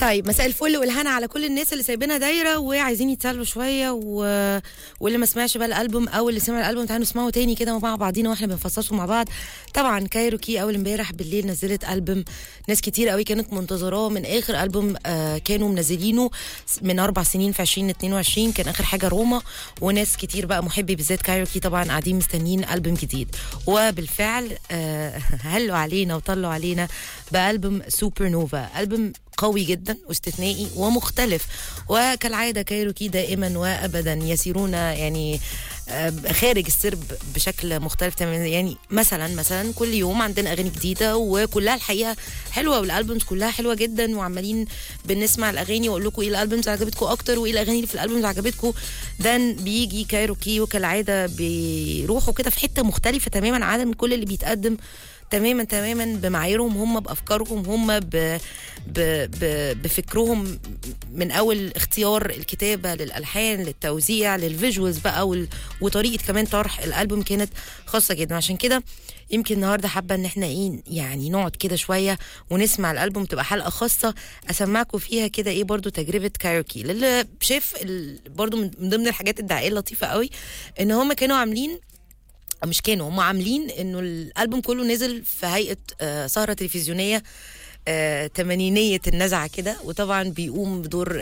طيب مساء الفل والهنا على كل الناس اللي سايبينها دايره وعايزين يتسلوا شويه و... واللي ما سمعش بقى الالبوم او اللي سمع الالبوم تعالوا نسمعه تاني كده مع بعضينا واحنا بنفصصه مع بعض طبعا كايروكي اول امبارح بالليل نزلت البوم ناس كتير قوي كانت منتظراه من اخر البوم آه كانوا منزلينه من اربع سنين في 2022 كان اخر حاجه روما وناس كتير بقى محبي بالذات كايروكي طبعا قاعدين مستنيين البوم جديد وبالفعل آه هلوا علينا وطلوا علينا بالبوم سوبر نوفا البوم قوي جدا واستثنائي ومختلف وكالعاده كايروكي دائما وابدا يسيرون يعني خارج السرب بشكل مختلف تماما يعني مثلا مثلا كل يوم عندنا اغاني جديده وكلها الحقيقه حلوه والالبومز كلها حلوه جدا وعمالين بنسمع الاغاني واقول لكم ايه الالبومز عجبتكم اكتر وايه الاغاني اللي في الالبومز عجبتكم ده بيجي كايروكي وكالعاده بيروحوا كده في حته مختلفه تماما عن كل اللي بيتقدم تماما تماما بمعاييرهم هم بافكارهم هم ب ب ب بفكرهم من اول اختيار الكتابه للالحان للتوزيع للفيجوالز بقى وال... وطريقه كمان طرح الالبوم كانت خاصه جدا عشان كده يمكن النهارده حابه ان احنا ايه يعني نقعد كده شويه ونسمع الالبوم تبقى حلقه خاصه اسمعكم فيها كده ايه برضو تجربه كايروكي للي شاف ال... برضو من ضمن الحاجات الدعائيه اللطيفه قوي ان هم كانوا عاملين مش كانوا هم عاملين انه الالبوم كله نزل في هيئه آه سهره تلفزيونيه آه تمانينية النزعة كده وطبعا بيقوم بدور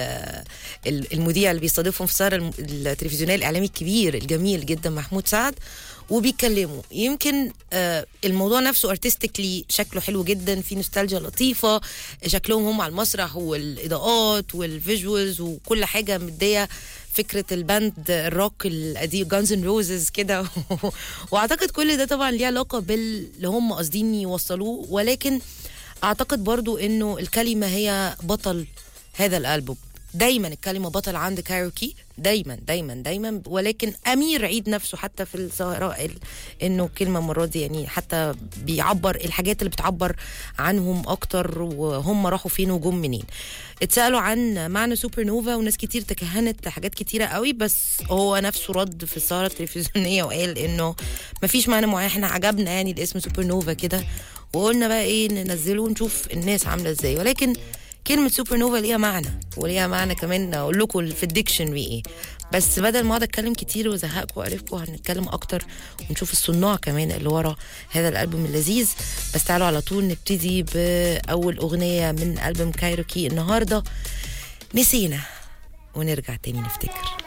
المذيع اللي بيستضيفهم في السهرة التلفزيونية الإعلامي الكبير الجميل جدا محمود سعد وبيتكلموا يمكن آه الموضوع نفسه ارتستيكلي شكله حلو جدا في نوستالجيا لطيفه شكلهم هم على المسرح والاضاءات والفيجوالز وكل حاجه مديه فكره الباند الروك القديم جانز اند روزز كده واعتقد كل ده طبعا ليه علاقه باللي هم قاصدين يوصلوه ولكن اعتقد برضو انه الكلمه هي بطل هذا الالبوم دايما الكلمه بطل عند كايروكي دايما دايما دايما ولكن امير عيد نفسه حتى في السهراء انه كلمه المره دي يعني حتى بيعبر الحاجات اللي بتعبر عنهم اكتر وهم راحوا فين وجم منين اتسالوا عن معنى سوبر نوفا وناس كتير تكهنت لحاجات كتيره قوي بس هو نفسه رد في السهره التلفزيونيه وقال انه مفيش معنى معين احنا عجبنا يعني الاسم سوبر نوفا كده وقلنا بقى ايه ننزله ونشوف الناس عامله ازاي ولكن كلمة سوبر نوفا ليها معنى وليها معنى كمان اقول لكم في الديكشنري ايه بس بدل ما اقعد اتكلم كتير وازهقكم واقرفكم هنتكلم اكتر ونشوف الصناع كمان اللي ورا هذا الالبوم اللذيذ بس تعالوا على طول نبتدي باول اغنية من البوم كايروكي النهاردة نسينا ونرجع تاني نفتكر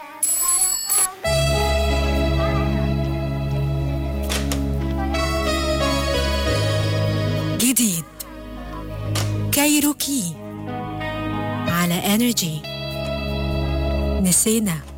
جديد كايروكي على انرجي نسينا